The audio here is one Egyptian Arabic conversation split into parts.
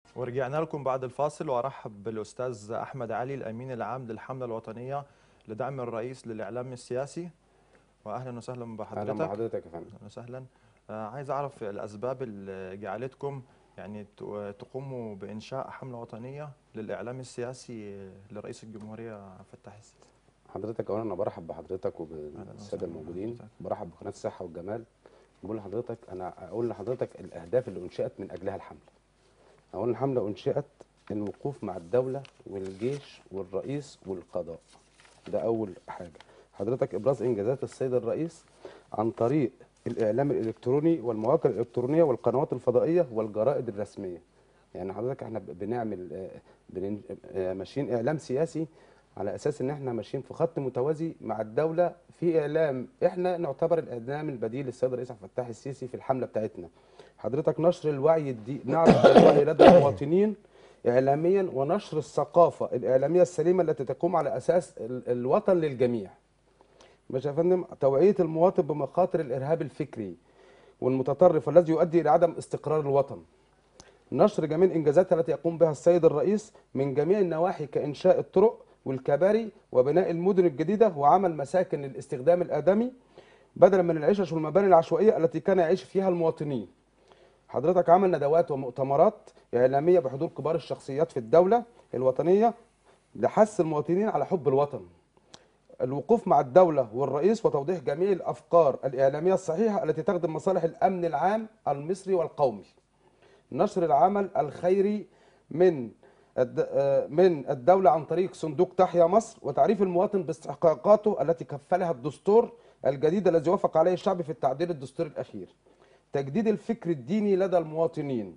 ورجعنا لكم بعد الفاصل وارحب بالاستاذ احمد علي الامين العام للحمله الوطنيه لدعم الرئيس للاعلام السياسي واهلا وسهلا اهلا بحضرتك بحضرتك يا فندم اهلا وسهلا آه، عايز اعرف الاسباب اللي جعلتكم يعني ت- تقوموا بانشاء حمله وطنيه للاعلام السياسي لرئيس الجمهوريه عبد الفتاح السيسي حضرتك اولا انا برحب بحضرتك أهلاً وبالساده وسهلاً الموجودين بحضرتك. برحب بقناه الصحه والجمال بقول لحضرتك انا اقول لحضرتك الاهداف اللي انشئت من اجلها الحمله اولا الحمله انشئت الوقوف مع الدوله والجيش والرئيس والقضاء ده اول حاجه حضرتك ابراز انجازات السيد الرئيس عن طريق الاعلام الالكتروني والمواقع الالكترونيه والقنوات الفضائيه والجرائد الرسميه يعني حضرتك احنا ب- بنعمل آه، بنن- آه، ماشيين اعلام سياسي على اساس ان احنا ماشيين في خط متوازي مع الدوله في اعلام احنا نعتبر الاعلام البديل للسيد الرئيس عبد الفتاح السيسي في الحمله بتاعتنا حضرتك نشر الوعي الدي نعرف الوعي لدى المواطنين اعلاميا ونشر الثقافه الاعلاميه السليمه التي تقوم على اساس ال- الوطن للجميع باشا يا فندم توعيه المواطن بمخاطر الارهاب الفكري والمتطرف الذي يؤدي الى عدم استقرار الوطن نشر جميع الانجازات التي يقوم بها السيد الرئيس من جميع النواحي كانشاء الطرق والكباري وبناء المدن الجديده وعمل مساكن للاستخدام الادمي بدلا من العشش والمباني العشوائيه التي كان يعيش فيها المواطنين. حضرتك عمل ندوات ومؤتمرات اعلاميه بحضور كبار الشخصيات في الدوله الوطنيه لحث المواطنين على حب الوطن. الوقوف مع الدولة والرئيس وتوضيح جميع الأفكار الإعلامية الصحيحة التي تخدم مصالح الأمن العام المصري والقومي. نشر العمل الخيري من الد- آه، من الدولة عن طريق صندوق تحيا مصر وتعريف المواطن باستحقاقاته التي كفلها الدستور الجديد الذي وافق عليه الشعب في التعديل الدستوري الأخير. تجديد الفكر الديني لدى المواطنين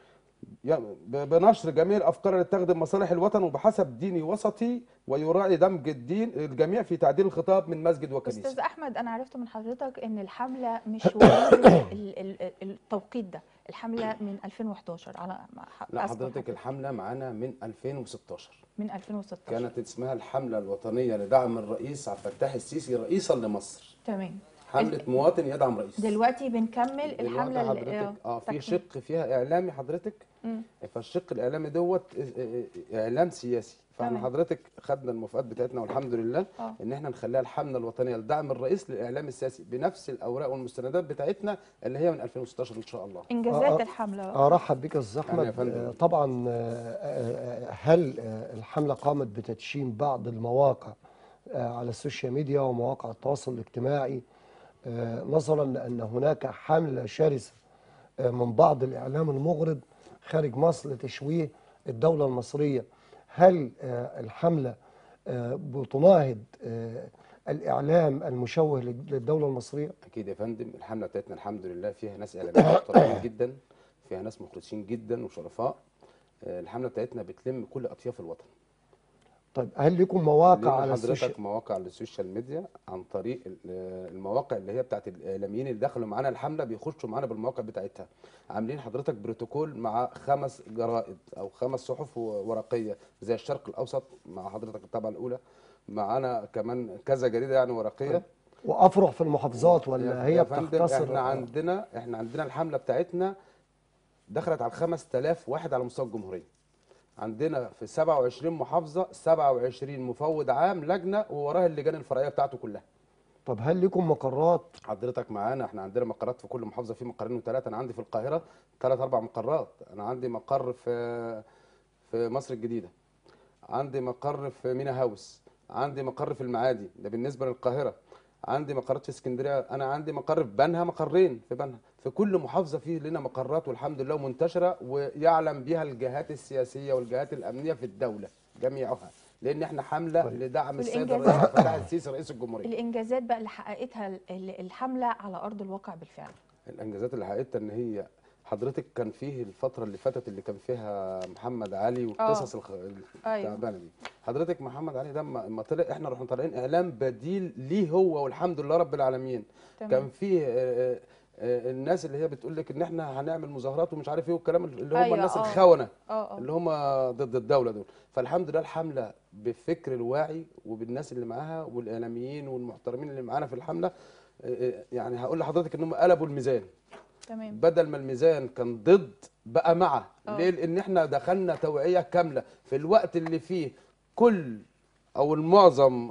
ي- ب- بنشر جميع الافكار التي تخدم مصالح الوطن وبحسب ديني وسطي ويراعي دمج الدين الجميع في تعديل الخطاب من مسجد وكنيسه. استاذ احمد انا عرفت من حضرتك ان الحمله مش وليد ال- ال- التوقيت ده الحمله من 2011 على ما ح- لا أذكر حضرتك حضرتك. الحمله معانا من 2016 من 2016 كانت اسمها الحمله الوطنيه لدعم الرئيس عبد الفتاح السيسي رئيسا لمصر. تمام حمله مواطن يدعم رئيس. دلوقتي بنكمل دلوقتي الحمله ال- حضرتك اه في تكمل. شق فيها اعلامي حضرتك مم. فالشق الاعلامي دوت اه- اه- اه- اعلام سياسي فاحنا تمام. حضرتك خدنا الموافقات بتاعتنا والحمد لله اه ان احنا نخليها الحمله الوطنيه لدعم الرئيس للاعلام السياسي بنفس الاوراق والمستندات بتاعتنا اللي هي من 2016 ان شاء الله انجازات آه، آه. الحمله بقى. ارحب بك يا استاذ يعني يا احمد فندم. آه، طبعا آه، آه، هل آه، الحمله قامت بتدشين بعض المواقع آه، على السوشيال ميديا ومواقع التواصل الاجتماعي آه، نظرا لان هناك حمله شرسه آه، من بعض الاعلام المغرض خارج مصر لتشويه الدوله المصريه هل آه، الحمله آه، بتناهض آه، الاعلام المشوه للدوله المصريه اكيد يا فندم الحمله بتاعتنا الحمد لله فيها ناس اعلاميين محترمين جدا فيها ناس مخلصين جدا وشرفاء آه، الحمله بتاعتنا بتلم كل اطياف الوطن طيب هل لكم مواقع لنا على السوشيال حضرتك مواقع على السوشيال ميديا عن طريق ال- المواقع اللي هي بتاعت الاعلاميين اللي دخلوا معانا الحمله بيخشوا معانا بالمواقع بتاعتها عاملين حضرتك بروتوكول مع خمس جرائد او خمس صحف ورقيه زي الشرق الاوسط مع حضرتك الطبعه الاولى معانا كمان كذا جريده يعني ورقيه وافرع في المحافظات ولا يا- هي يا فندم بتختصر احنا عندنا احنا عندنا الحمله بتاعتنا دخلت على 5000 واحد على مستوى الجمهوريه عندنا في 27 محافظه 27 مفوض عام لجنه ووراه اللجان الفرعيه بتاعته كلها طب هل لكم مقرات حضرتك معانا احنا عندنا مقرات في كل محافظه في مقرين وثلاثه انا عندي في القاهره ثلاث اربع مقرات انا عندي مقر في في مصر الجديده عندي مقر في مينا هاوس عندي مقر في المعادي ده بالنسبه للقاهره عندي مقرات في اسكندريه انا عندي مقر في بنها مقرين في بنها في كل محافظه فيه لنا مقرات والحمد لله منتشره ويعلم بها الجهات السياسيه والجهات الامنيه في الدوله جميعها لان احنا حمله طيب. لدعم السيد والإنجازات. الرئيس عبد الفتاح السيسي رئيس الجمهوريه الانجازات بقى اللي حققتها ال- ال- الحمله على ارض الواقع بالفعل الانجازات اللي حققتها ان هي حضرتك كان فيه الفتره اللي فاتت اللي كان فيها محمد علي والقصص الخ... أيوة. التعبانه دي حضرتك محمد علي ده اما اما طلع احنا رحنا طالعين اعلام بديل ليه هو والحمد لله رب العالمين تمام. كان فيه آه، آه، الناس اللي هي بتقول لك ان احنا هنعمل مظاهرات ومش عارف ايه والكلام اللي هم أيوة، الناس آه. الخونه اه اه اللي هم ضد الدوله دول فالحمد لله الحمله بفكر الواعي وبالناس اللي معاها والاعلاميين والمحترمين اللي معانا في الحمله آه، آه، يعني هقول لحضرتك ان هم قلبوا الميزان تمام بدل ما الميزان كان ضد بقى مع آه. ليه لان احنا دخلنا توعيه كامله في الوقت اللي فيه كل او المعظم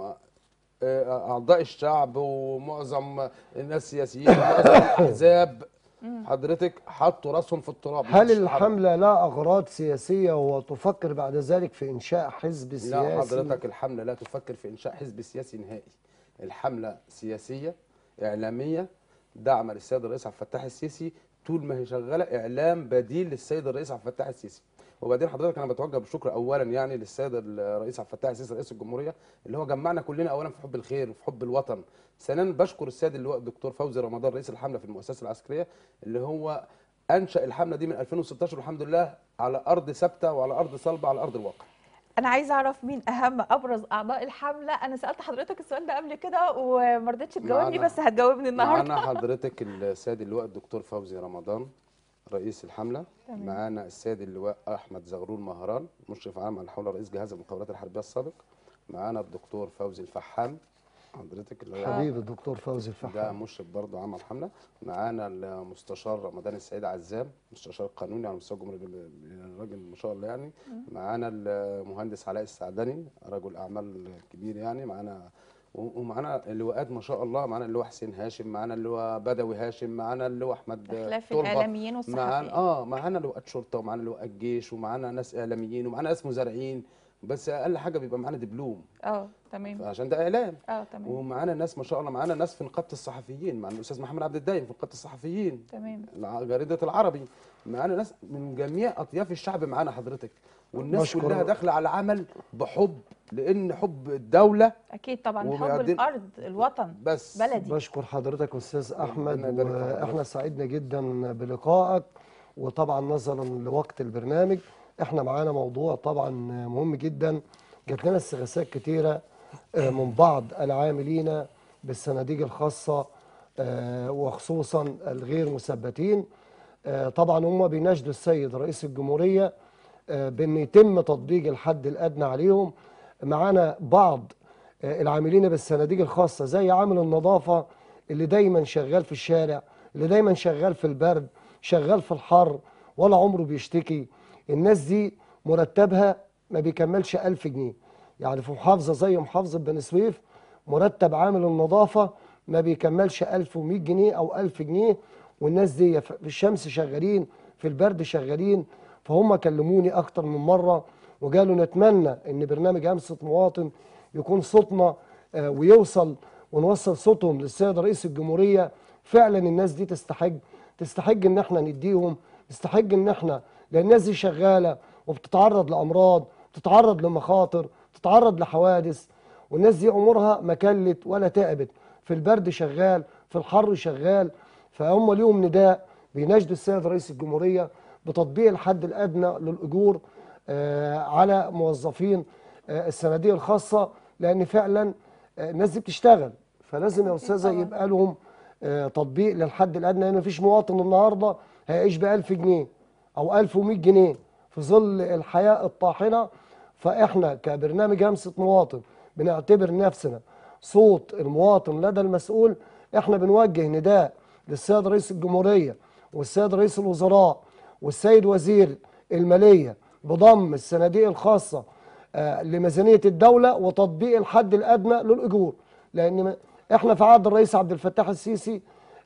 آه، اعضاء الشعب ومعظم الناس السياسيين معظم الاحزاب حضرتك حطوا راسهم في التراب هل مش الحملة لا أغراض سياسية وتفكر بعد ذلك في إنشاء حزب لا سياسي؟ حضرتك الحملة لا تفكر في إنشاء حزب سياسي نهائي الحملة سياسية إعلامية دعم للسيد الرئيس عبد الفتاح السيسي طول ما هي شغالة إعلام بديل للسيد الرئيس عبد الفتاح السيسي وبعدين حضرتك أنا بتوجه بالشكر أولا يعني للسيد الرئيس عبد الفتاح السيسي رئيس الجمهورية اللي هو جمعنا كلنا أولا في حب الخير وفي حب الوطن ثانيا بشكر السيد اللواء الدكتور فوزي رمضان رئيس الحملة في المؤسسة العسكرية اللي هو أنشأ الحملة دي من 2016 والحمد لله على أرض ثابتة وعلى أرض صلبة على أرض الواقع انا عايزه اعرف مين اهم ابرز اعضاء الحمله انا سالت حضرتك السؤال ده قبل كده وما رضيتش تجاوبني معانا- بس هتجاوبني النهارده معانا حضرتك السيد اللواء الدكتور فوزي رمضان رئيس الحملة تمام. معانا السيد اللواء أحمد زغرول مهران مشرف عام على الحملة رئيس جهاز المخابرات الحربية السابق معانا الدكتور فوزي الفحام حضرتك اللي هو حبيبي الدكتور فوزي ده الفحام مشرف برضه عام على الحملة معانا المستشار رمضان السيد عزام مستشار قانوني على مستوى الجمهورية الراجل ما شاء الله يعني معانا المهندس علاء السعدني رجل أعمال كبير يعني معانا و- ومعانا اللواءات ما شاء الله معانا اللواء حسين هاشم معانا اللواء بدوي هاشم معانا اللواء احمد بخلاف تربة. الاعلاميين معانا والصحفيين اه معانا لواءات شرطه ومعانا لواءات جيش ومعانا ناس اعلاميين ومعانا ناس مزارعين بس اقل حاجه بيبقى معانا دبلوم اه تمام عشان ده اعلام اه تمام ومعانا ناس ما شاء الله معانا ناس في نقابه الصحفيين معانا الاستاذ محمد عبد الدايم في نقابه الصحفيين تمام الع- جريده العربي معانا ناس من جميع اطياف الشعب معانا حضرتك والناس بشكر- كلها داخله على العمل بحب لان حب الدوله اكيد طبعا حب وبعدين- الارض الوطن بس بلدي بشكر حضرتك أستاذ أحمد ربنا يبارك في حضرتك. وإحنا سعدنا جدا بلقائك وطبعا نظرا لوقت البرنامج إحنا معانا موضوع طبعا مهم جدا جات لنا استغاثات كتيرة آه، من بعض العاملين بالصناديق الخاصة آه، وخصوصا الغير مثبتين آه، طبعا هم بيناشدوا السيد رئيس الجمهورية آه، بأن يتم تطبيق الحد الأدنى عليهم معانا بعض آه، العاملين بالصناديق الخاصة زي عامل النظافة اللي دايما شغال في الشارع اللي دايما شغال في البرد شغال في الحر ولا عمره بيشتكي الناس دي مرتبها ما بيكملش ألف جنيه يعني في محافظة زي محافظة بني سويف مرتب عامل النظافة ما بيكملش 1100 جنيه أو 1000 جنيه والناس دي في الشمس شغالين في البرد شغالين فهم كلموني أكتر من مرة وقالوا نتمنى إن برنامج همسة مواطن يكون صوتنا آه، ويوصل ونوصل صوتهم للسيد رئيس الجمهورية فعلا الناس دي تستحق تستحق ان احنا نديهم تستحق ان احنا لان الناس دي شغالة وبتتعرض لأمراض بتتعرض لمخاطر بتتعرض لحوادث والناس دي عمرها ما كلت ولا تعبت في البرد شغال في الحر شغال فهم ليهم نداء بيناشدوا السيد رئيس الجمهورية بتطبيق الحد الأدنى للأجور آه، على موظفين آه، الصناديق الخاصة لأن فعلا آه، الناس دي بتشتغل فلازم يا أستاذة طبعاً. يبقى لهم آه، تطبيق للحد الأدنى لأن مفيش مواطن النهاردة هيعيش ب 1000 جنيه أو 1100 جنيه في ظل الحياة الطاحنة فإحنا كبرنامج همسة مواطن بنعتبر نفسنا صوت المواطن لدى المسؤول إحنا بنوجه نداء للسيد رئيس الجمهورية والسيد رئيس الوزراء والسيد وزير المالية بضم الصناديق الخاصة آه، لميزانية الدولة وتطبيق الحد الأدنى للأجور لأن م- إحنا في عهد الرئيس عبد الفتاح السيسي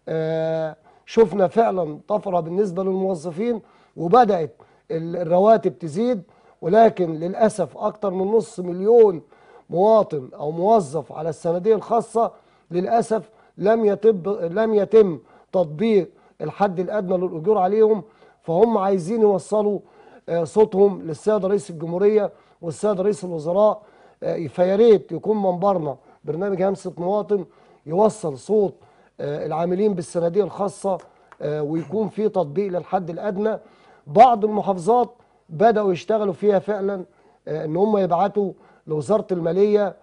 آه، شفنا فعلا طفرة بالنسبة للموظفين وبدأت ال- الرواتب تزيد ولكن للأسف أكثر من نص مليون مواطن أو موظف على الصناديق الخاصة للأسف لم يتم لم يتم تطبيق الحد الأدنى للأجور عليهم فهم عايزين يوصلوا آه، صوتهم للسيد رئيس الجمهورية والسيد رئيس الوزراء آه، فيا ريت يكون منبرنا برنامج همسة مواطن يوصل صوت آه، العاملين بالصناديق الخاصة آه، ويكون في تطبيق للحد الأدنى بعض المحافظات بدأوا يشتغلوا فيها فعلا آه، ان هم يبعتوا لوزارة المالية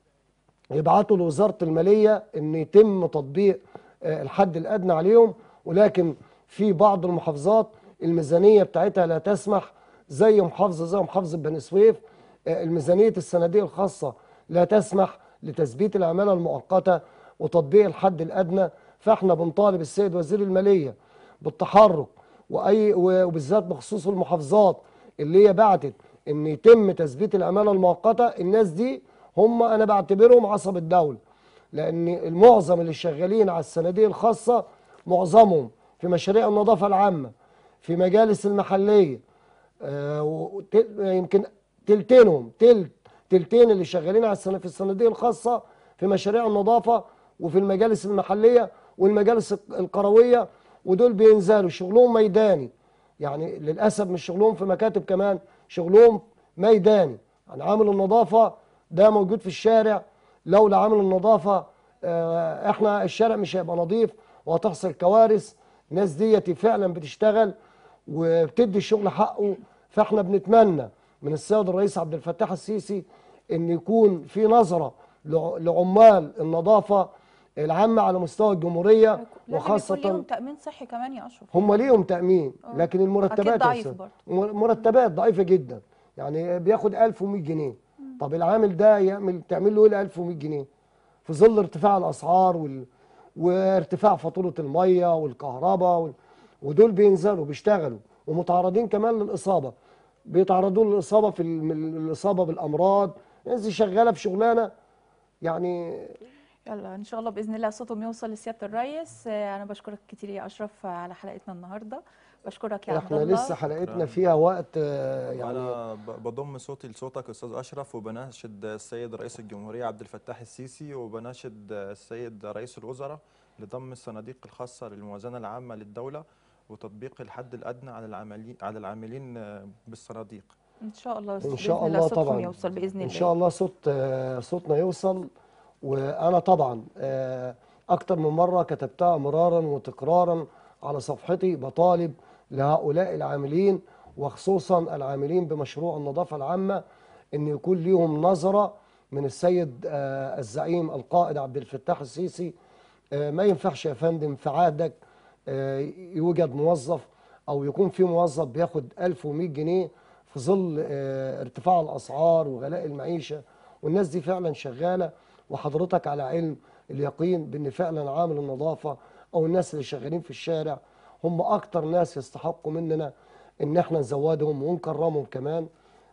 يبعتوا لوزارة المالية ان يتم تطبيق آه، الحد الأدنى عليهم ولكن في بعض المحافظات الميزانية بتاعتها لا تسمح زي محافظة زي محافظة بني سويف آه، الميزانية الصناديق الخاصة لا تسمح لتثبيت العمالة المؤقتة وتطبيق الحد الأدنى فاحنا بنطالب السيد وزير المالية بالتحرك واي وبالذات بخصوص المحافظات اللي هي بعتت ان يتم تثبيت العماله المؤقته الناس دي هم انا بعتبرهم عصب الدوله لان المعظم اللي شغالين على الصناديق الخاصه معظمهم في مشاريع النظافه العامه في مجالس المحليه آه، وت- يمكن تلتينهم تلت تلتين اللي شغالين على السنة في الصناديق الخاصة في مشاريع النظافة وفي المجالس المحلية والمجالس القروية ودول بينزلوا شغلهم ميداني يعني للأسف مش شغلهم في مكاتب كمان شغلهم ميداني يعني عامل النظافة ده موجود في الشارع لولا عامل النظافة آه، احنا الشارع مش هيبقى نظيف وهتحصل كوارث الناس ديتي فعلا بتشتغل وبتدي الشغل حقه فاحنا بنتمنى من السيد الرئيس عبد الفتاح السيسي ان يكون في نظره لع- لعمال النظافه العامه على مستوى الجمهوريه لازم يكون ليهم وخاصه تامين صحي كمان يا اشرف هم ليهم تامين آه. لكن المرتبات أكيد يا ضعيف أستاذ، برضه. مر- مرتبات ضعيفه جدا يعني بياخد 1100 جنيه طب العامل ده يعمل تعمل له ايه ال 1100 جنيه في ظل ارتفاع الاسعار وال... وارتفاع فاتوره الميه والكهرباء وال... ودول بينزلوا بيشتغلوا ومتعرضين كمان للاصابه بيتعرضوا للاصابه في الم- الاصابه بالامراض الناس دي شغاله في شغلانه يعني يلا ان شاء الله باذن الله صوتهم يوصل لسياده الرئيس آه، انا بشكرك كتير يا اشرف على حلقتنا النهارده بشكرك يا عبد احنا الله لسه حلقتنا شكراً. فيها وقت آه، يعني أنا ب- بضم صوتي لصوتك أستاذ أشرف وبناشد السيد رئيس الجمهورية عبد الفتاح السيسي وبناشد السيد رئيس الوزراء لضم الصناديق الخاصة للموازنة العامة للدولة وتطبيق الحد الأدنى على العاملين على العاملين بالصناديق ان شاء الله ان بإذن شاء الله صوتهم طبعا يوصل باذن الله ان شاء الله صوت آه، صوتنا يوصل وانا طبعا آه، اكتر من مره كتبتها مرارا وتكرارا على صفحتي بطالب لهؤلاء العاملين وخصوصا العاملين بمشروع النظافه العامه ان يكون ليهم نظره من السيد آه، الزعيم القائد عبد الفتاح السيسي آه، ما ينفعش يا فندم في عهدك آه، يوجد موظف او يكون في موظف بياخد 1100 جنيه في ظل آه، ارتفاع الاسعار وغلاء المعيشه والناس دي فعلا شغاله وحضرتك على علم اليقين بان فعلا عامل النظافه او الناس اللي شغالين في الشارع هم اكتر ناس يستحقوا مننا ان احنا نزودهم ونكرمهم كمان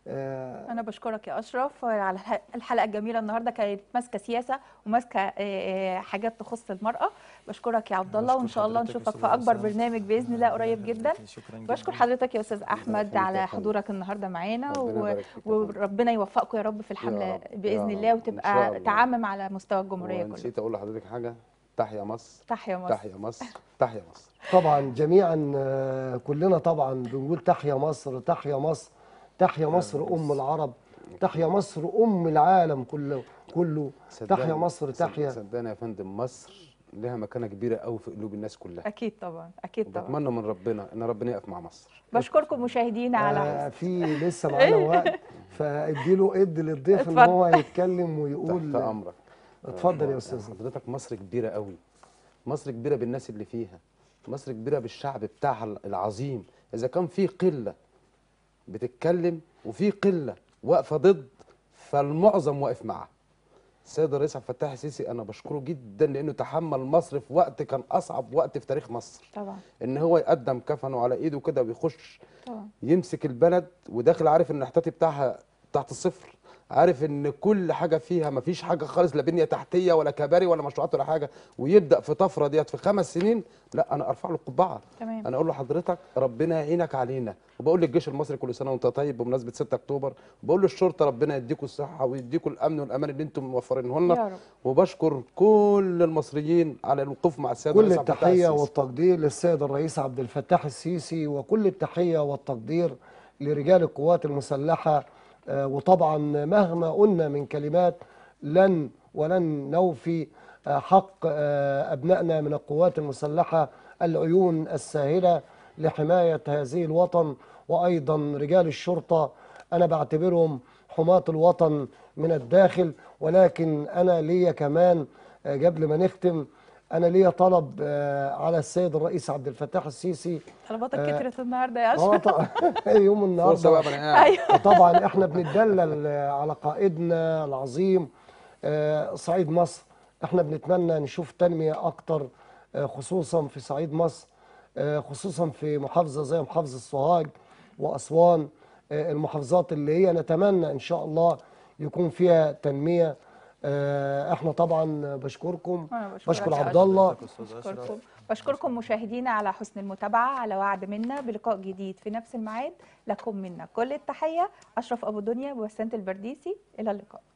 آه، انا بشكرك يا اشرف على الح- الحلقه الجميله النهارده كانت ماسكه سياسه وماسكه آه، آه، حاجات تخص المراه بشكرك يا عبد الله وان بشكر شاء الله حضرتك نشوفك أستاذة في اكبر وسام. برنامج باذن الله قريب جدا شكرا بشكر جداً. حضرتك يا استاذ احمد يخليك على يا فندم. حضورك النهارده معانا ربنا و... يبارك فيك يا فندم. وربنا يوفقكم يا رب في يا الحمله رب، باذن يا الله رب. إن شاء وتبقى الله. تعمم على مستوى الجمهوريه كلها ونسيت اقول لحضرتك حاجه تحيا مصر تحيا مصر تحيا مصر تحيا مصر طبعا جميعا آه، كلنا طبعا بنقول تحيا مصر تحيا مصر تحيا مصر ام العرب تحيا مصر ام العالم كله كله تحيا صدقني- مصر صد- تحيا صدقني يا فندم مصر لها مكانه كبيره قوي في قلوب الناس كلها اكيد طبعا اكيد طبعا بتمنى من ربنا ان ربنا يقف مع مصر بشكركم مشاهدينا على آه في لسه معانا وقت فاديله اد للضيف ان اتفضل. هو يتكلم ويقول تحت امرك اتفضل يا آه، استاذ حضرتك مصر كبيره قوي مصر كبيره بالناس اللي فيها مصر كبيره بالشعب بتاعها العظيم اذا كان في قله بتتكلم وفي قله واقفه ضد فالمعظم واقف معاه السيد الرئيس عبد الفتاح السيسي انا بشكره جدا لانه تحمل مصر في وقت كان اصعب وقت في تاريخ مصر طبعا ان هو يقدم كفنه على ايده كده ويخش طبعا يمسك البلد وداخل عارف ان الاحتياطي بتاعها تحت الصفر عارف ان كل حاجه فيها مفيش حاجه خالص لا بنيه تحتيه ولا كباري ولا مشروعات ولا حاجه ويبدا في طفره ديت في خمس سنين لا انا ارفع له القبعه تمام انا اقول له حضرتك ربنا يعينك علينا وبقول للجيش المصري كل سنه وانت طيب بمناسبه 6 اكتوبر وبقول للشرطه ربنا يديكم الصحه ويديكم الامن والامان اللي انتم موفرينه لنا يا رب وبشكر كل المصريين على الوقوف مع السيد كل الرئيس عبد الفتاح التحية السيسي. والتقدير للسيد الرئيس عبد الفتاح السيسي وكل التحية والتقدير لرجال القوات المسلحة آه، وطبعا مهما قلنا من كلمات لن ولن نوفي آه، حق آه، أبنائنا من القوات المسلحة العيون الساهرة لحماية هذه الوطن وأيضا رجال الشرطة أنا بعتبرهم حماة الوطن من الداخل ولكن أنا ليا كمان آه، قبل ما نختم انا ليا طلب آه، على السيد الرئيس عبد الفتاح السيسي طلباتك آه، كترت النهارده يا اه اشرف طبعا يوم فرصه بقى النهارده انا قاعد ايوه طبعا احنا بنتدلل آه، على قائدنا العظيم آه، صعيد مصر احنا بنتمنى نشوف تنميه اكتر آه، خصوصا في صعيد مصر آه، خصوصا في محافظة زي محافظة سوهاج وأسوان آه، المحافظات اللي هي نتمنى إن شاء الله يكون فيها تنمية آه، احنا طبعا بشكركم أنا بشكرك بشكر يا عبد أشرف. الله أستاذ أشرف. بشكركم بشكركم مشاهدينا على حسن المتابعة على وعد منا بلقاء جديد في نفس الميعاد لكم منا كل التحية أشرف أبو دنيا وبسنت البرديسي إلى اللقاء